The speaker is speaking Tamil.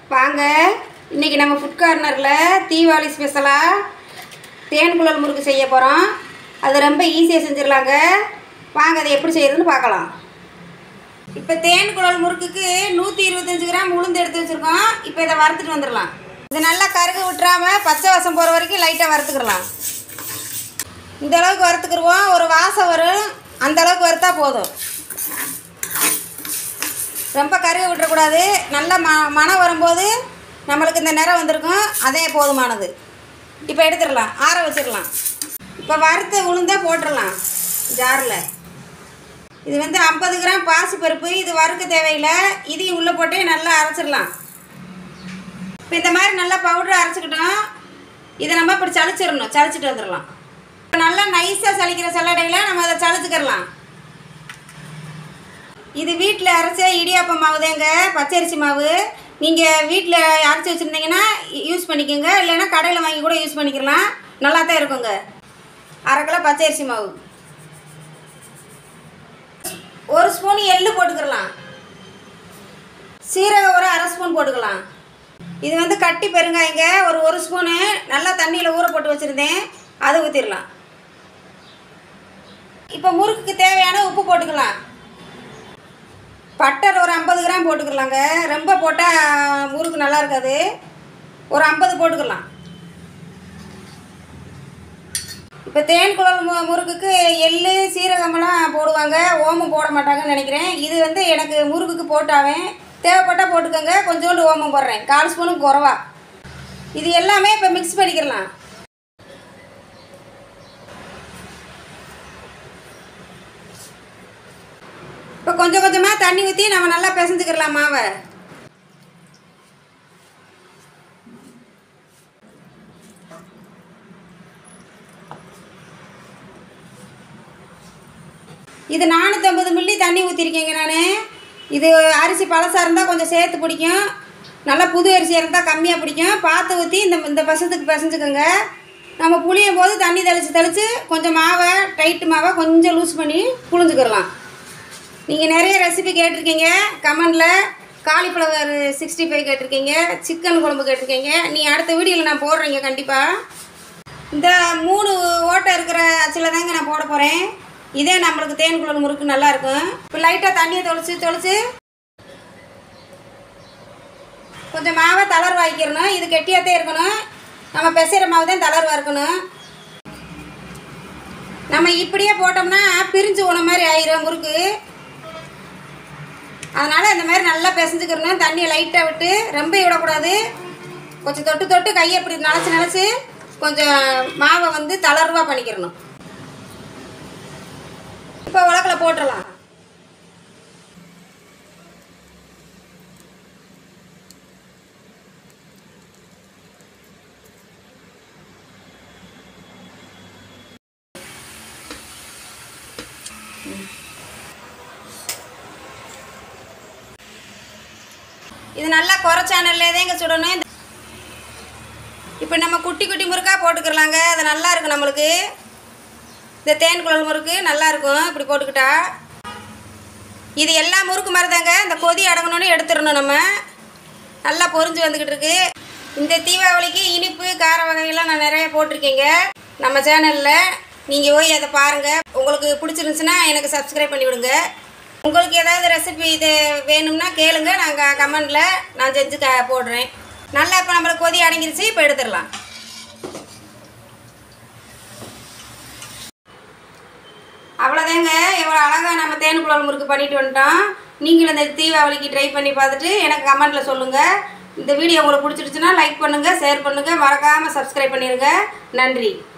வாங்க இன்னைக்கு நம்ம ஃபுட் கார்னரில் தீபாவளி ஸ்பெஷலாக தேன் குழல் முறுக்கு செய்ய போகிறோம் அது ரொம்ப ஈஸியாக செஞ்சிடலாங்க வாங்க அதை எப்படி செய்யறதுன்னு பார்க்கலாம் இப்போ தேன் குழல் முறுக்குக்கு நூற்றி இருபத்தஞ்சி கிராம் உளுந்து எடுத்து வச்சுருக்கோம் இப்போ இதை வறுத்துட்டு வந்துடலாம் இது நல்லா கருகு விட்டுறாம பச்சை வாசம் போகிற வரைக்கும் லைட்டாக வறுத்துக்கிடலாம் இந்த அளவுக்கு வறுத்துக்கிடுவோம் ஒரு வாசம் வரும் அந்த அளவுக்கு வறுத்தா போதும் ரொம்ப கருக விட்டுறக்கூடாது நல்ல ம மனம் வரும்போது நம்மளுக்கு இந்த நிறம் வந்திருக்கும் அதே போதுமானது இப்போ எடுத்துடலாம் ஆற வச்சிடலாம் இப்போ வறுத்த உளுந்தா போட்டுடலாம் ஜாரில் இது வந்து ஐம்பது கிராம் பாசிப்பருப்பு இது வறுக்க தேவையில்லை இதையும் உள்ளே போட்டு நல்லா அரைச்சிடலாம் இப்போ இந்த மாதிரி நல்லா பவுடர் அரைச்சிக்கிட்டோம் இதை நம்ம இப்படி சளிச்சிடணும் சளிச்சிட்டு வந்துடலாம் இப்போ நல்லா நைஸாக சலிக்கிற சல்லடையில் நம்ம அதை சளிச்சுக்கிடலாம் இது வீட்டில் அரைச்ச இடியாப்பம் மாவு தாங்க பச்சரிசி மாவு நீங்கள் வீட்டில் அரைச்சி வச்சுருந்தீங்கன்னா யூஸ் பண்ணிக்கோங்க இல்லைன்னா கடையில் வாங்கி கூட யூஸ் பண்ணிக்கலாம் நல்லா தான் இருக்குங்க அரை கிலோ பச்சரிசி மாவு ஒரு ஸ்பூன் எள்ளு போட்டுக்கிடலாம் சீரகம் ஒரு அரை ஸ்பூன் போட்டுக்கலாம் இது வந்து கட்டி பெருங்காயங்க ஒரு ஒரு ஸ்பூனு நல்லா தண்ணியில் ஊற போட்டு வச்சுருந்தேன் அதை ஊற்றிடலாம் இப்போ முறுக்குக்கு தேவையான உப்பு போட்டுக்கலாம் பட்டர் ஒரு ஐம்பது கிராம் போட்டுக்கலாங்க ரொம்ப போட்டால் முறுக்கு நல்லா இருக்காது ஒரு ஐம்பது போட்டுக்கலாம் இப்போ தேன் குழல் மு முறுக்குக்கு எள்ளு சீரகமெல்லாம் போடுவாங்க ஓமம் போட மாட்டாங்கன்னு நினைக்கிறேன் இது வந்து எனக்கு முறுக்குக்கு போட்டாவேன் தேவைப்பட்டால் போட்டுக்கோங்க கொஞ்சோண்டு ஓமம் போடுறேன் கால் ஸ்பூனுக்கு குறவா இது எல்லாமே இப்போ மிக்ஸ் பண்ணிக்கிடலாம் இப்போ கொஞ்சம் கொஞ்சமாக தண்ணி ஊற்றி நம்ம நல்லா பிசைஞ்சுக்கிடலாம் மாவை இது நானூற்றம்பது மில்லி தண்ணி ஊற்றிருக்கேங்க நான் இது அரிசி பழசாக இருந்தால் கொஞ்சம் சேர்த்து பிடிக்கும் நல்லா புது அரிசியாக இருந்தால் கம்மியாக பிடிக்கும் பார்த்து ஊற்றி இந்த இந்த பசத்துக்கு பிசைஞ்சுக்கோங்க நம்ம புளியும் போது தண்ணி தெளித்து தெளித்து கொஞ்சம் மாவை டைட்டு மாவை கொஞ்சம் லூஸ் பண்ணி புழிஞ்சுக்கிடலாம் நீங்கள் நிறைய ரெசிபி கேட்டிருக்கீங்க கமெண்டில் காலிஃப்ளவர் சிக்ஸ்டி ஃபைவ் கேட்டிருக்கீங்க சிக்கன் குழம்பு கேட்டிருக்கீங்க நீ அடுத்த வீடியோவில் நான் போடுறேங்க கண்டிப்பாக இந்த மூணு ஓட்டை இருக்கிற அச்சில் தாங்க நான் போட போகிறேன் இதே நம்மளுக்கு தேன் குழல் முறுக்கு நல்லா இருக்கும் இப்போ லைட்டாக தண்ணியை தொளிச்சு தொளிச்சு கொஞ்சம் மாவை தளர்வா வைக்கிறணும் இது கெட்டியாகத்தே இருக்கணும் நம்ம பிசைகிற மாவு தான் தளர்வா இருக்கணும் நம்ம இப்படியே போட்டோம்னா பிரிஞ்சு போன மாதிரி ஆயிரும் முறுக்கு அதனால் இந்த மாதிரி நல்லா பிசைஞ்சுக்கிறணும் தண்ணியை லைட்டாக விட்டு ரொம்ப விடக்கூடாது கொஞ்சம் தொட்டு தொட்டு கையை இப்படி நினச்சி நினச்சி கொஞ்சம் மாவை வந்து தளர்வாக பண்ணிக்கிறணும் இப்போ உலக்கில் போட்டுடலாம் இது நல்லா குறை சேனல்லே தாங்க சுடணும் இப்போ நம்ம குட்டி குட்டி முறுக்கா போட்டுக்கிறலாங்க அது நல்லா இருக்கும் நம்மளுக்கு இந்த தேன் குழல் முறுக்கு நல்லா இருக்கும் இப்படி போட்டுக்கிட்டா இது எல்லா முறுக்கு மாதிரி தாங்க இந்த கொதி அடங்கணும்னு எடுத்துடணும் நம்ம நல்லா பொரிஞ்சு வந்துக்கிட்டு இருக்கு இந்த தீபாவளிக்கு இனிப்பு கார வகையெல்லாம் நான் நிறைய போட்டிருக்கேங்க நம்ம சேனலில் நீங்கள் போய் அதை பாருங்கள் உங்களுக்கு பிடிச்சிருந்துச்சுன்னா எனக்கு சப்ஸ்கிரைப் பண்ணி விடுங்க உங்களுக்கு ஏதாவது ரெசிபி இது வேணும்னா கேளுங்க நாங்கள் கமெண்டில் நான் செஞ்சு க போடுறேன் நல்லா இப்போ நம்மளுக்கு கொதி அடங்கிருச்சு இப்போ எடுத்துடலாம் அவ்வளோதாங்க எவ்வளோ அழகாக நம்ம தேன் குழல் முறுக்கு பண்ணிட்டு வந்துட்டோம் நீங்களும் இந்த தீபாவளிக்கு ட்ரை பண்ணி பார்த்துட்டு எனக்கு கமெண்ட்டில் சொல்லுங்கள் இந்த வீடியோ உங்களுக்கு பிடிச்சிருச்சுன்னா லைக் பண்ணுங்கள் ஷேர் பண்ணுங்கள் மறக்காமல் சப்ஸ்கிரைப் பண்ணிடுங்க நன்றி